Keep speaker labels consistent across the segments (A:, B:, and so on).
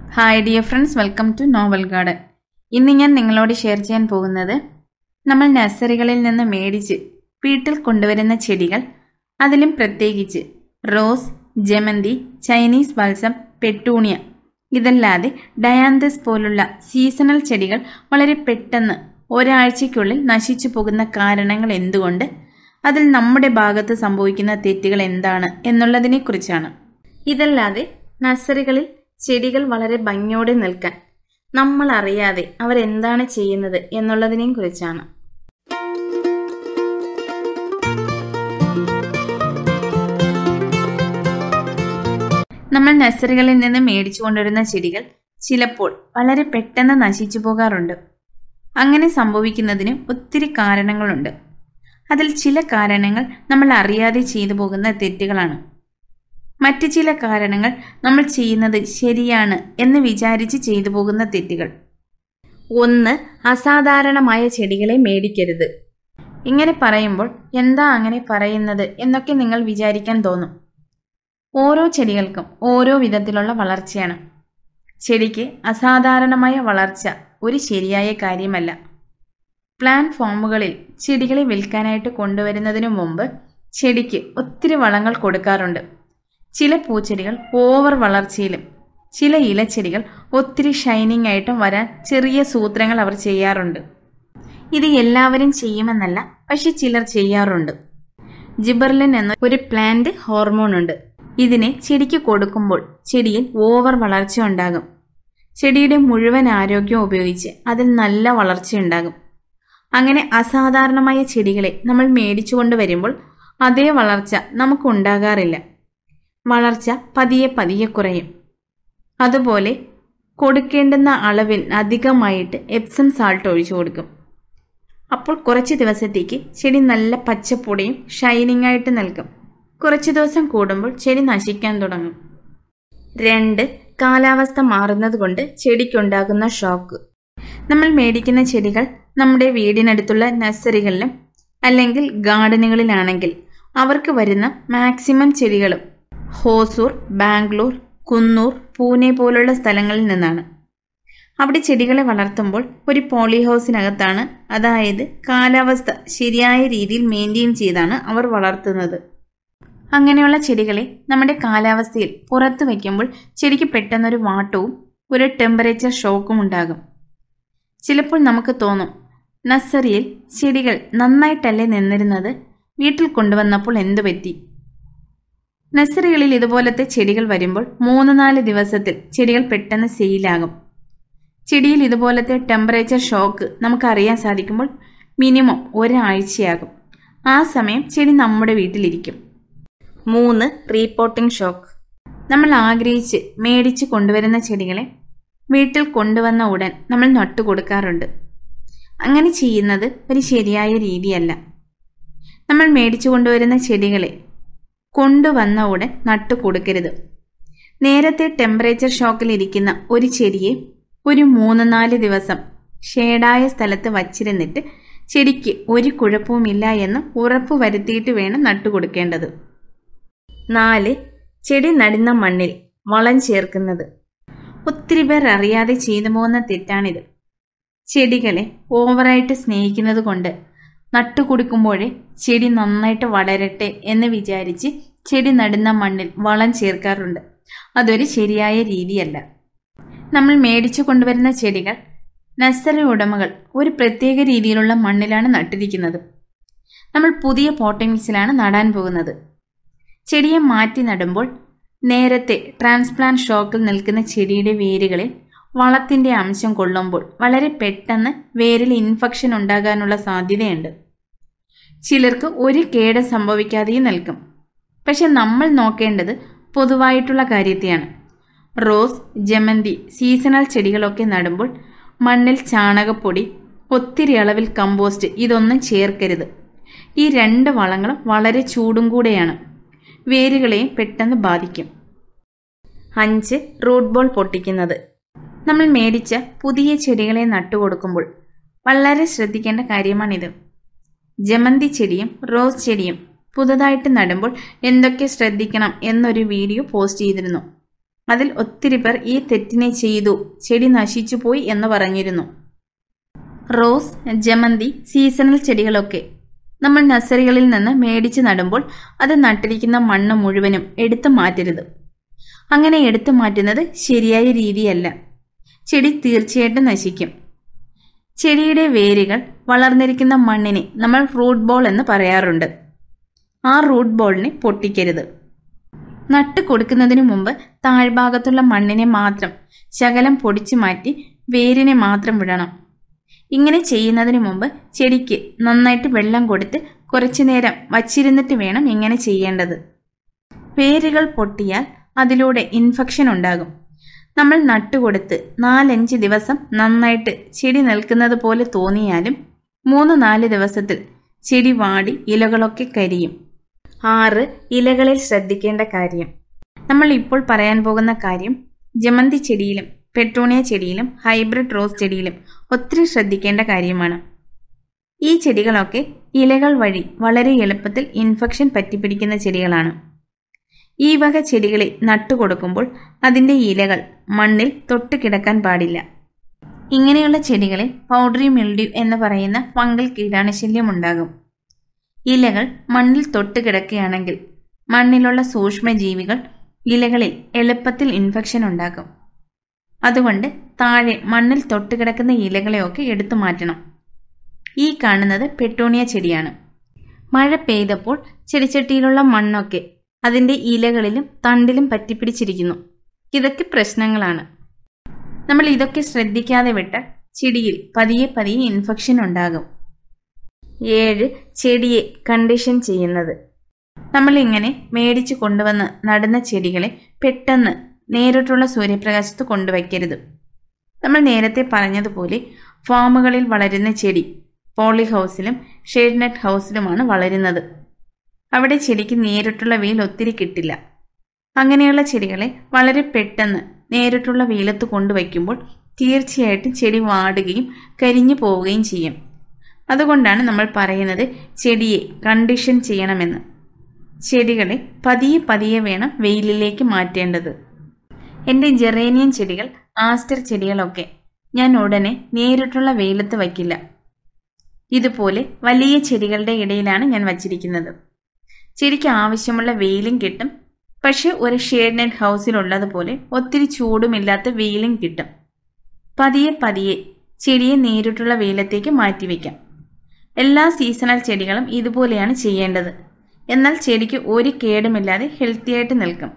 A: hi dear friends welcome to novel garden ഇന്ന് ഞാൻ നിങ്ങളോട് ഷെയർ ചെയ്യാൻ പോകുന്നത് നമ്മൾ നഴ്സറികളിൽ നിന്ന് മേടിച്ച് വീട്ടിൽ കൊണ്ടുവരുന്ന ചെടികൾ അതിലും പ്രത്യേകിച്ച് റോസ് ജമന്തി ചൈനീസ് ബാൽസം പെട്ടൂണിയ ഇതല്ലാതെ ഡയാന്തസ് പോലുള്ള സീസണൽ ചെടികൾ വളരെ പെട്ടെന്ന് ഒരാഴ്ചയ്ക്കുള്ളിൽ നശിച്ചു പോകുന്ന കാരണങ്ങൾ എന്തുകൊണ്ട് അതിൽ നമ്മുടെ ഭാഗത്ത് സംഭവിക്കുന്ന തെറ്റുകൾ എന്താണ് എന്നുള്ളതിനെക്കുറിച്ചാണ് ഇതല്ലാതെ നഴ്സറികളിൽ ചെടികൾ വളരെ ഭംഗിയോടെ നിൽക്കാൻ നമ്മൾ അറിയാതെ അവരെന്താണ് ചെയ്യുന്നത് എന്നുള്ളതിനെയും കുറിച്ചാണ് നമ്മൾ നഴ്സറികളിൽ നിന്ന് മേടിച്ചു കൊണ്ടുവരുന്ന ചെടികൾ ചിലപ്പോൾ വളരെ പെട്ടെന്ന് നശിച്ചു പോകാറുണ്ട് അങ്ങനെ സംഭവിക്കുന്നതിന് ഒത്തിരി കാരണങ്ങളുണ്ട് അതിൽ ചില കാരണങ്ങൾ നമ്മൾ അറിയാതെ ചെയ്തു പോകുന്ന തെറ്റുകളാണ് മറ്റ് ചില കാരണങ്ങൾ നമ്മൾ ചെയ്യുന്നത് ശരിയാണ് എന്ന് വിചാരിച്ച് ചെയ്തു പോകുന്ന തെറ്റുകൾ ഒന്ന് അസാധാരണമായ ചെടികളെ മേടിക്കരുത് ഇങ്ങനെ പറയുമ്പോൾ എന്താ അങ്ങനെ പറയുന്നത് എന്നൊക്കെ നിങ്ങൾ വിചാരിക്കാൻ തോന്നും ഓരോ ചെടികൾക്കും ഓരോ വിധത്തിലുള്ള വളർച്ചയാണ് ചെടിക്ക് അസാധാരണമായ വളർച്ച ഒരു ശരിയായ കാര്യമല്ല പ്ലാൻ ഫോമുകളിൽ ചെടികളെ വിൽക്കാനായിട്ട് കൊണ്ടുവരുന്നതിനു മുമ്പ് ചെടിക്ക് ഒത്തിരി വളങ്ങൾ കൊടുക്കാറുണ്ട് ചില പൂച്ചെടികൾ ഓവർ വളർച്ചയിലും ചില ഇലച്ചെടികൾ ഒത്തിരി ഷൈനിങ് ആയിട്ടും വരാൻ ചെറിയ സൂത്രങ്ങൾ അവർ ചെയ്യാറുണ്ട് ഇത് എല്ലാവരും ചെയ്യുമെന്നല്ല പക്ഷെ ചിലർ ചെയ്യാറുണ്ട് ജിബർലിൻ എന്ന ഒരു പ്ലാന്റ് ഹോർമോൺ ഉണ്ട് ഇതിനെ ചെടിക്ക് കൊടുക്കുമ്പോൾ ചെടിയിൽ ഓവർ വളർച്ച ഉണ്ടാകും ചെടിയുടെ മുഴുവൻ ആരോഗ്യം ഉപയോഗിച്ച് അതിൽ നല്ല വളർച്ചയുണ്ടാകും അങ്ങനെ അസാധാരണമായ ചെടികളെ നമ്മൾ മേടിച്ചു കൊണ്ടുവരുമ്പോൾ അതേ വളർച്ച നമുക്ക് ഉണ്ടാകാറില്ല വളർച്ച പതിയെ പതിയെ കുറയും അതുപോലെ കൊടുക്കേണ്ടുന്ന അളവിൽ അധികമായിട്ട് എപ്സം സാൾട്ട് ഒഴിച്ചു കൊടുക്കും അപ്പോൾ കുറച്ച് ദിവസത്തേക്ക് ചെടി നല്ല പച്ചപ്പൊടിയും ഷൈനിങ് ആയിട്ട് നിൽക്കും കുറച്ച് ദിവസം കൂടുമ്പോൾ ചെടി നശിക്കാൻ തുടങ്ങും രണ്ട് കാലാവസ്ഥ മാറുന്നത് കൊണ്ട് ചെടിക്കുണ്ടാകുന്ന ഷോക്ക് നമ്മൾ മേടിക്കുന്ന ചെടികൾ നമ്മുടെ വീടിനടുത്തുള്ള നഴ്സറികളിലും അല്ലെങ്കിൽ ഗാർഡനുകളിലാണെങ്കിൽ അവർക്ക് വരുന്ന മാക്സിമം ചെടികളും ഹോസൂർ ബാംഗ്ലൂർ കുന്നൂർ പൂനെ പോലുള്ള സ്ഥലങ്ങളിൽ നിന്നാണ് അവിടെ ചെടികളെ വളർത്തുമ്പോൾ ഒരു പോളി ഹൗസിനകത്താണ് അതായത് കാലാവസ്ഥ ശരിയായ രീതിയിൽ മെയിൻറ്റെയിൻ ചെയ്താണ് അവർ വളർത്തുന്നത് അങ്ങനെയുള്ള ചെടികളെ നമ്മുടെ കാലാവസ്ഥയിൽ പുറത്ത് വയ്ക്കുമ്പോൾ ചെടിക്ക് പെട്ടെന്നൊരു വാട്ടവും ഒരു ടെമ്പറേച്ചർ ഷോക്കും ഉണ്ടാകും ചിലപ്പോൾ നമുക്ക് തോന്നും നഴ്സറിയിൽ ചെടികൾ നന്നായിട്ടല്ലേ നിന്നിരുന്നത് വീട്ടിൽ കൊണ്ടുവന്നപ്പോൾ എന്തു പറ്റി നഴ്സറികളിൽ ഇതുപോലത്തെ ചെടികൾ വരുമ്പോൾ മൂന്ന് നാല് ദിവസത്തിൽ ചെടികൾ പെട്ടെന്ന് സെയിലാകും ചെടിയിൽ ഇതുപോലത്തെ ടെമ്പറേച്ചർ ഷോക്ക് നമുക്ക് അറിയാൻ സാധിക്കുമ്പോൾ മിനിമം ഒരാഴ്ചയാകും ആ സമയം ചെടി നമ്മുടെ വീട്ടിലിരിക്കും മൂന്ന് റീപോട്ടിംഗ് ഷോക്ക് നമ്മൾ ആഗ്രഹിച്ച് മേടിച്ച് കൊണ്ടുവരുന്ന ചെടികളെ വീട്ടിൽ കൊണ്ടുവന്ന ഉടൻ നമ്മൾ നട്ടു കൊടുക്കാറുണ്ട് അങ്ങനെ ചെയ്യുന്നത് ഒരു ശരിയായ രീതിയല്ല നമ്മൾ മേടിച്ചു കൊണ്ടുവരുന്ന ചെടികളെ കൊണ്ടുവന്ന ഉടൻ നട്ടു കൊടുക്കരുത് നേരത്തെ ടെമ്പറേച്ചർ ഷോക്കിലിരിക്കുന്ന ഒരു ചെടിയെ ഒരു മൂന്ന് നാല് ദിവസം ഷേഡായ സ്ഥലത്ത് വച്ചിരുന്നിട്ട് ചെടിക്ക് ഒരു കുഴപ്പവുമില്ല എന്ന് ഉറപ്പ് വരുത്തിയിട്ട് വേണം നട്ടുകൊടുക്കേണ്ടത് നാല് ചെടി നടുന്ന മണ്ണിൽ വളം ചേർക്കുന്നത് ഒത്തിരി പേർ അറിയാതെ ചെയ്തു പോകുന്ന തെറ്റാണിത് ചെടികളെ ഓവറായിട്ട് സ്നേഹിക്കുന്നത് കൊണ്ട് നട്ടുകൊടുക്കുമ്പോഴേ ചെടി നന്നായിട്ട് വളരട്ടെ എന്ന് വിചാരിച്ച് ചെടി നടുന്ന മണ്ണിൽ വളം ചേർക്കാറുണ്ട് അതൊരു ശരിയായ രീതിയല്ല നമ്മൾ മേടിച്ചു കൊണ്ടുവരുന്ന ചെടികൾ നഴ്സറി ഉടമകൾ ഒരു പ്രത്യേക രീതിയിലുള്ള മണ്ണിലാണ് നട്ടിരിക്കുന്നത് നമ്മൾ പുതിയ പോട്ടിങ്സിലാണ് നടാൻ പോകുന്നത് ചെടിയെ മാറ്റി നടുമ്പോൾ നേരത്തെ ട്രാൻസ്പ്ലാന്റ് ഷോക്കിൽ നിൽക്കുന്ന ചെടിയുടെ വേരുകളിൽ വളത്തിന്റെ അംശം കൊള്ളുമ്പോൾ വളരെ പെട്ടെന്ന് വേരിൽ ഇൻഫെക്ഷൻ ഉണ്ടാകാനുള്ള സാധ്യതയുണ്ട് ചിലർക്ക് ഒരു കേട് സംഭവിക്കാതെയും നിൽക്കും പക്ഷെ നമ്മൾ നോക്കേണ്ടത് പൊതുവായിട്ടുള്ള കാര്യത്തെയാണ് റോസ് ജമന്തി സീസണൽ ചെടികളൊക്കെ നടുമ്പോൾ മണ്ണിൽ ചാണകപ്പൊടി ഒത്തിരി അളവിൽ കമ്പോസ്റ്റ് ഇതൊന്നും ചേർക്കരുത് ഈ രണ്ട് വളങ്ങളും വളരെ ചൂടും കൂടെയാണ് വേരുകളെയും പെട്ടെന്ന് ബാധിക്കും അഞ്ച് റൂട്ട് ബോൾ പൊട്ടിക്കുന്നത് നമ്മൾ മേടിച്ച പുതിയ ചെടികളെ നട്ടുകൊടുക്കുമ്പോൾ വളരെ ശ്രദ്ധിക്കേണ്ട കാര്യമാണിത് ജമന്തി ചെടിയും റോസ് ചെടിയും പുതുതായിട്ട് നടുമ്പോൾ എന്തൊക്കെ ശ്രദ്ധിക്കണം എന്നൊരു വീഡിയോ പോസ്റ്റ് ചെയ്തിരുന്നു അതിൽ ഒത്തിരി പേർ ഈ തെറ്റിനെ ചെയ്തു ചെടി നശിച്ചു പോയി എന്ന് പറഞ്ഞിരുന്നു റോസ് ജമന്തി സീസണൽ ചെടികളൊക്കെ നമ്മൾ നഴ്സറികളിൽ നിന്ന് മേടിച്ച് നടുമ്പോൾ അത് നട്ടിരിക്കുന്ന മണ്ണ് മുഴുവനും എടുത്തു മാറ്റരുത് അങ്ങനെ എടുത്തു മാറ്റുന്നത് ശരിയായ രീതിയല്ല ചെടി തീർച്ചയായിട്ടും നശിക്കും ചെടിയുടെ വേരുകൾ വളർന്നിരിക്കുന്ന മണ്ണിനെ നമ്മൾ റൂട്ട് ബോൾ എന്ന് പറയാറുണ്ട് ആ റൂട്ട് ബോളിനെ പൊട്ടിക്കരുത് നട്ട് കൊടുക്കുന്നതിനു മുമ്പ് താഴ്ഭാഗത്തുള്ള മണ്ണിനെ മാത്രം ശകലം പൊടിച്ചു മാറ്റി വേരിനെ മാത്രം വിടണം ഇങ്ങനെ ചെയ്യുന്നതിന് മുമ്പ് ചെടിക്ക് നന്നായിട്ട് വെള്ളം കൊടുത്ത് കുറച്ചു നേരം വച്ചിരുന്നിട്ട് വേണം ഇങ്ങനെ ചെയ്യേണ്ടത് വേരുകൾ പൊട്ടിയാൽ അതിലൂടെ ഇൻഫെക്ഷൻ ഉണ്ടാകും നമ്മൾ നട്ടുകൊടുത്ത് നാലഞ്ച് ദിവസം നന്നായിട്ട് ചെടി നിൽക്കുന്നത് പോലെ തോന്നിയാലും മൂന്ന് നാല് ദിവസത്തിൽ ചെടി വാടി ഇലകളൊക്കെ കരിയും ആറ് ഇലകളിൽ ശ്രദ്ധിക്കേണ്ട കാര്യം നമ്മൾ ഇപ്പോൾ പറയാൻ പോകുന്ന കാര്യം ജമന്തി ചെടിയിലും പെട്രോണിയ ചെടിയിലും ഹൈബ്രിഡ് റോസ് ചെടിയിലും ഒത്തിരി ശ്രദ്ധിക്കേണ്ട കാര്യമാണ് ഈ ചെടികളൊക്കെ ഇലകൾ വഴി വളരെ എളുപ്പത്തിൽ ഇൻഫെക്ഷൻ പറ്റിപ്പിടിക്കുന്ന ചെടികളാണ് ഈ വക ചെടികളെ നട്ടുകൊടുക്കുമ്പോൾ അതിൻ്റെ ഇലകൾ മണ്ണിൽ തൊട്ട് കിടക്കാൻ പാടില്ല ഇങ്ങനെയുള്ള ചെടികളിൽ പൗഡറി മിൽഡ്യൂ എന്ന് പറയുന്ന ഫംഗൽ കീടാണുശല്യം ഉണ്ടാകും ഇലകൾ മണ്ണിൽ തൊട്ട് കിടക്കുകയാണെങ്കിൽ മണ്ണിലുള്ള സൂക്ഷ്മജീവികൾ ഇലകളിൽ എളുപ്പത്തിൽ ഇൻഫെക്ഷൻ ഉണ്ടാക്കും അതുകൊണ്ട് താഴെ മണ്ണിൽ തൊട്ട് കിടക്കുന്ന ഇലകളെയൊക്കെ എടുത്തു മാറ്റണം ഈ കാണുന്നത് പെട്ടോണിയ ചെടിയാണ് മഴ പെയ്തപ്പോൾ ചെടിച്ചട്ടിയിലുള്ള മണ്ണൊക്കെ അതിൻ്റെ ഇലകളിലും തണ്ടിലും പറ്റിപ്പിടിച്ചിരിക്കുന്നു ഇതൊക്കെ പ്രശ്നങ്ങളാണ് നമ്മൾ ഇതൊക്കെ ശ്രദ്ധിക്കാതെ വിട്ടാൽ ചെടിയിൽ പതിയെ പതിയെ ഇൻഫെക്ഷൻ ഉണ്ടാകും ഏഴ് ചെടിയെ കണ്ടീഷൻ ചെയ്യുന്നത് നമ്മൾ ഇങ്ങനെ മേടിച്ചു കൊണ്ടുവന്ന് നടുന്ന ചെടികളെ പെട്ടെന്ന് നേരിട്ടുള്ള സൂര്യപ്രകാശത്ത് കൊണ്ടുവയ്ക്കരുത് നമ്മൾ നേരത്തെ പറഞ്ഞതുപോലെ ഫാമുകളിൽ വളരുന്ന ചെടി പോളി ഹൗസിലും ഷെയ്ഡ് നെറ്റ് ഹൗസിലുമാണ് വളരുന്നത് അവിടെ ചെടിക്ക് നേരിട്ടുള്ള വെയിൽ ഒത്തിരി കിട്ടില്ല അങ്ങനെയുള്ള ചെടികളെ വളരെ പെട്ടെന്ന് നേരിട്ടുള്ള വെയിലത്ത് കൊണ്ടുവയ്ക്കുമ്പോൾ തീർച്ചയായിട്ടും ചെടി വാടുകയും കരിഞ്ഞു പോവുകയും ചെയ്യും അതുകൊണ്ടാണ് നമ്മൾ പറയുന്നത് ചെടിയെ കണ്ടീഷൻ ചെയ്യണമെന്ന് ചെടികളെ പതിയെ പതിയെ വേണം വെയിലിലേക്ക് മാറ്റേണ്ടത് എൻ്റെ ജെറേനിയൻ ചെടികൾ ആസ്റ്റർ ചെടികളൊക്കെ ഞാൻ ഉടനെ നേരിട്ടുള്ള വെയിലത്ത് വയ്ക്കില്ല ഇതുപോലെ വലിയ ചെടികളുടെ ഇടയിലാണ് ഞാൻ വച്ചിരിക്കുന്നത് ചെടിക്ക് ആവശ്യമുള്ള വെയിലും കിട്ടും പക്ഷെ ഒരു ഷെയ്ഡ് നെറ്റ് ഹൗസിലുള്ളതുപോലെ ഒത്തിരി ചൂടുമില്ലാത്ത വെയിലും കിട്ടും പതിയെ പതിയെ ചെടിയെ നേരിട്ടുള്ള വെയിലത്തേക്ക് മാറ്റിവെക്കാം എല്ലാ സീസണൽ ചെടികളും ഇതുപോലെയാണ് ചെയ്യേണ്ടത് എന്നാൽ ചെടിക്ക് ഒരു കേടുമില്ലാതെ ഹെൽത്തിയായിട്ട് നിൽക്കും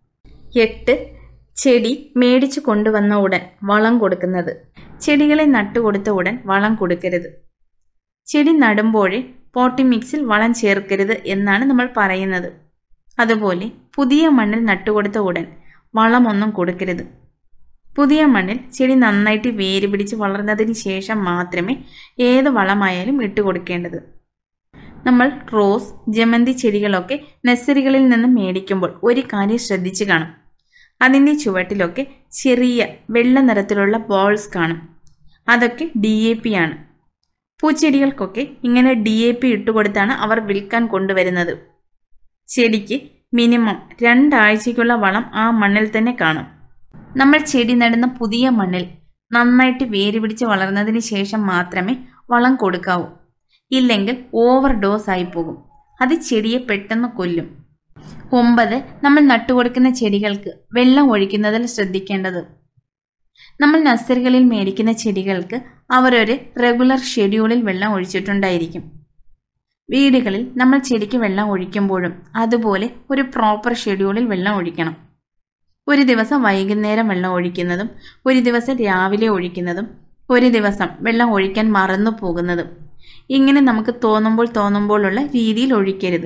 A: എട്ട് ചെടി മേടിച്ചു കൊണ്ടുവന്ന ഉടൻ വളം കൊടുക്കുന്നത് ചെടികളെ നട്ടുകൊടുത്ത ഉടൻ വളം കൊടുക്കരുത് ചെടി നടുമ്പോഴേ പോട്ടി മിക്സിൽ വളം ചേർക്കരുത് എന്നാണ് നമ്മൾ പറയുന്നത് അതുപോലെ പുതിയ മണ്ണിൽ നട്ടുകൊടുത്ത ഉടൻ വളമൊന്നും കൊടുക്കരുത് പുതിയ മണ്ണിൽ ചെടി നന്നായിട്ട് വേര് പിടിച്ച് വളർന്നതിന് ശേഷം മാത്രമേ ഏത് വളമായാലും ഇട്ട് കൊടുക്കേണ്ടത് നമ്മൾ റോസ് ജമന്തി ചെടികളൊക്കെ നഴ്സറികളിൽ നിന്ന് മേടിക്കുമ്പോൾ ഒരു കാര്യം ശ്രദ്ധിച്ചു കാണും അതിൻ്റെ ചുവട്ടിലൊക്കെ ചെറിയ വെള്ള നിറത്തിലുള്ള ബോൾസ് കാണും അതൊക്കെ ഡി എ പി ആണ് പൂച്ചെടികൾക്കൊക്കെ ഇങ്ങനെ ഡി എ പി ഇട്ടുകൊടുത്താണ് അവർ വിൽക്കാൻ കൊണ്ടുവരുന്നത് ചെടിക്ക് മിനിമം രണ്ടാഴ്ചയ്ക്കുള്ള വളം ആ മണ്ണിൽ തന്നെ കാണും നമ്മൾ ചെടി നടുന്ന പുതിയ മണ്ണിൽ നന്നായിട്ട് വേര് പിടിച്ച് വളർന്നതിന് ശേഷം മാത്രമേ വളം കൊടുക്കാവൂ ഇല്ലെങ്കിൽ ഓവർ ഡോസ് ആയി പോകും അത് ചെടിയെ പെട്ടെന്ന് കൊല്ലും ഒമ്പത് നമ്മൾ നട്ടുകൊടുക്കുന്ന ചെടികൾക്ക് വെള്ളം ഒഴിക്കുന്നതിൽ ശ്രദ്ധിക്കേണ്ടത് നമ്മൾ നഴ്സറികളിൽ മേടിക്കുന്ന ചെടികൾക്ക് അവരൊരു റെഗുലർ ഷെഡ്യൂളിൽ വെള്ളം ഒഴിച്ചിട്ടുണ്ടായിരിക്കും വീടുകളിൽ നമ്മൾ ചെടിക്ക് വെള്ളം ഒഴിക്കുമ്പോഴും അതുപോലെ ഒരു പ്രോപ്പർ ഷെഡ്യൂളിൽ വെള്ളം ഒഴിക്കണം ഒരു ദിവസം വൈകുന്നേരം വെള്ളം ഒഴിക്കുന്നതും ഒരു ദിവസം രാവിലെ ഒഴിക്കുന്നതും ഒരു ദിവസം വെള്ളം ഒഴിക്കാൻ മറന്നു പോകുന്നതും ഇങ്ങനെ നമുക്ക് തോന്നുമ്പോൾ തോന്നുമ്പോഴുള്ള രീതിയിൽ ഒഴിക്കരുത്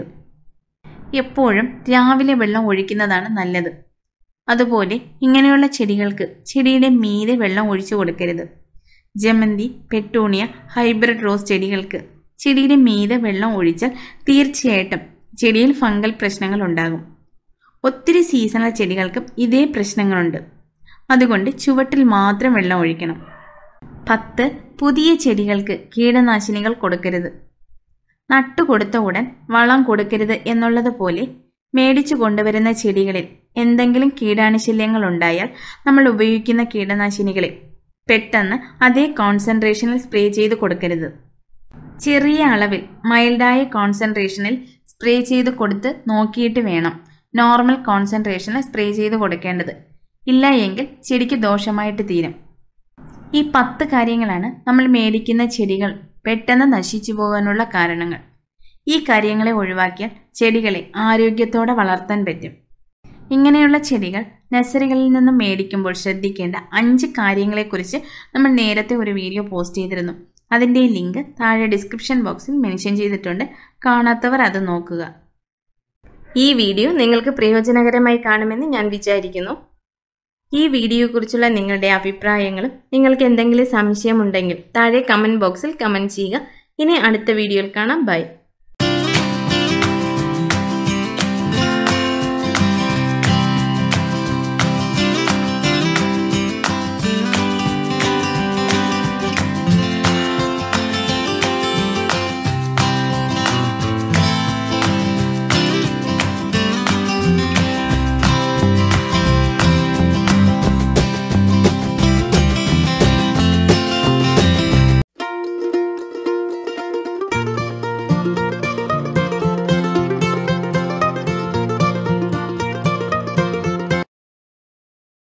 A: എപ്പോഴും രാവിലെ വെള്ളം ഒഴിക്കുന്നതാണ് നല്ലത് അതുപോലെ ഇങ്ങനെയുള്ള ചെടികൾക്ക് ചെടിയുടെ മീതെ വെള്ളം ഒഴിച്ചു കൊടുക്കരുത് ജമന്തി പെട്ടൂണിയ ഹൈബ്രിഡ് റോസ് ചെടികൾക്ക് ചെടിയുടെ മീതെ വെള്ളം ഒഴിച്ചാൽ തീർച്ചയായിട്ടും ചെടിയിൽ ഫംഗൽ പ്രശ്നങ്ങൾ ഉണ്ടാകും ഒത്തിരി സീസണൽ ചെടികൾക്കും ഇതേ പ്രശ്നങ്ങളുണ്ട് അതുകൊണ്ട് ചുവട്ടിൽ മാത്രം വെള്ളം ഒഴിക്കണം പത്ത് പുതിയ ചെടികൾക്ക് കീടനാശിനികൾ കൊടുക്കരുത് നട്ടുകൊടുത്ത ഉടൻ വളം കൊടുക്കരുത് എന്നുള്ളതുപോലെ മേടിച്ചു കൊണ്ടുവരുന്ന ചെടികളിൽ എന്തെങ്കിലും കീടാണുശല്യങ്ങൾ ഉണ്ടായാൽ നമ്മൾ ഉപയോഗിക്കുന്ന കീടനാശിനികളെ പെട്ടെന്ന് അതേ കോൺസെൻട്രേഷനിൽ സ്പ്രേ ചെയ്ത് കൊടുക്കരുത് ചെറിയ അളവിൽ മൈൽഡായ കോൺസെൻട്രേഷനിൽ സ്പ്രേ ചെയ്ത് കൊടുത്ത് നോക്കിയിട്ട് വേണം നോർമൽ കോൺസെൻട്രേഷനിൽ സ്പ്രേ ചെയ്ത് കൊടുക്കേണ്ടത് ഇല്ല എങ്കിൽ ചെടിക്ക് ദോഷമായിട്ട് തീരും ഈ പത്ത് കാര്യങ്ങളാണ് നമ്മൾ മേടിക്കുന്ന ചെടികൾ പെട്ടെന്ന് നശിച്ചു പോകാനുള്ള കാരണങ്ങൾ ഈ കാര്യങ്ങളെ ഒഴിവാക്കിയാൽ ചെടികളെ ആരോഗ്യത്തോടെ വളർത്താൻ പറ്റും ഇങ്ങനെയുള്ള ചെടികൾ നഴ്സറികളിൽ നിന്നും മേടിക്കുമ്പോൾ ശ്രദ്ധിക്കേണ്ട അഞ്ച് കാര്യങ്ങളെക്കുറിച്ച് നമ്മൾ നേരത്തെ ഒരു വീഡിയോ പോസ്റ്റ് ചെയ്തിരുന്നു അതിൻ്റെ ലിങ്ക് താഴെ ഡിസ്ക്രിപ്ഷൻ ബോക്സിൽ മെൻഷൻ ചെയ്തിട്ടുണ്ട് കാണാത്തവർ അത് നോക്കുക
B: ഈ വീഡിയോ നിങ്ങൾക്ക് പ്രയോജനകരമായി കാണുമെന്ന് ഞാൻ വിചാരിക്കുന്നു ഈ വീഡിയോയെക്കുറിച്ചുള്ള നിങ്ങളുടെ അഭിപ്രായങ്ങളും നിങ്ങൾക്ക് എന്തെങ്കിലും സംശയമുണ്ടെങ്കിൽ താഴെ കമൻറ്റ് ബോക്സിൽ കമൻറ്റ് ചെയ്യുക ഇനി അടുത്ത വീഡിയോയിൽ കാണാം ബൈ